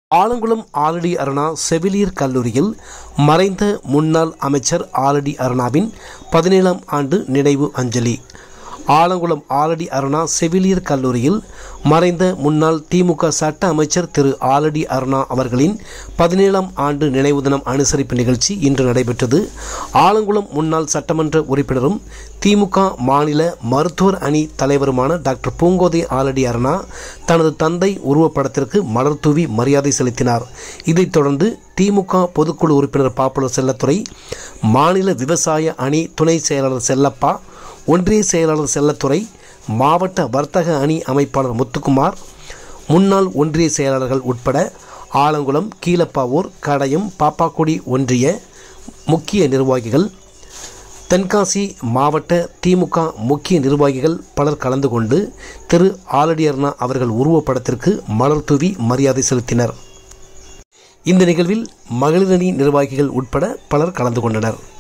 ஆலங்குளம் ஆலடி அருணா செவிலியர் கல்லூரியில் மறைந்த முன்னாள் அமைச்சர் ஆலடி அருணாவின் பதினேழாம் ஆண்டு நினைவு அஞ்சலி ஆலங்குளம் ஆலடி அருணா செவிலியர் கல்லூரியில் மறைந்த முன்னாள் திமுக சட்ட அமைச்சர் திரு ஆலடி அருணா அவர்களின் பதினேழாம் ஆண்டு நினைவு தினம் அனுசரிப்பு நிகழ்ச்சி இன்று நடைபெற்றது ஆலங்குளம் முன்னாள் சட்டமன்ற உறுப்பினரும் திமுக மாநில மருத்துவர் அணி தலைவருமான டாக்டர் பூங்கோதை ஆலடி அருணா தனது தந்தை உருவப்படத்திற்கு மலர் தூவி மரியாதை செலுத்தினார் இதைத் தொடர்ந்து திமுக பொதுக்குழு உறுப்பினர் பாப்புலர் செல்லத்துறை மாநில விவசாய அணி துணை செயலாளர் செல்லப்பா ஒன்றிய செயலாளர் செல்லத்துறை மாவட்ட வர்த்தக அணி அமைப்பாளர் முத்துக்குமார் முன்னாள் ஒன்றிய செயலாளர்கள் உட்பட ஆலங்குளம் கீழப்பாவூர் கடையம் பாப்பாக்குடி ஒன்றிய முக்கிய நிர்வாகிகள் தென்காசி மாவட்ட திமுக முக்கிய நிர்வாகிகள் பலர் கலந்து கொண்டு திரு ஆலடியர்னா அவர்கள் உருவப்படத்திற்கு மலர் தூவி மரியாதை செலுத்தினர் இந்த நிகழ்வில் மகளிரணி நிர்வாகிகள் உட்பட பலர் கலந்து கொண்டனர்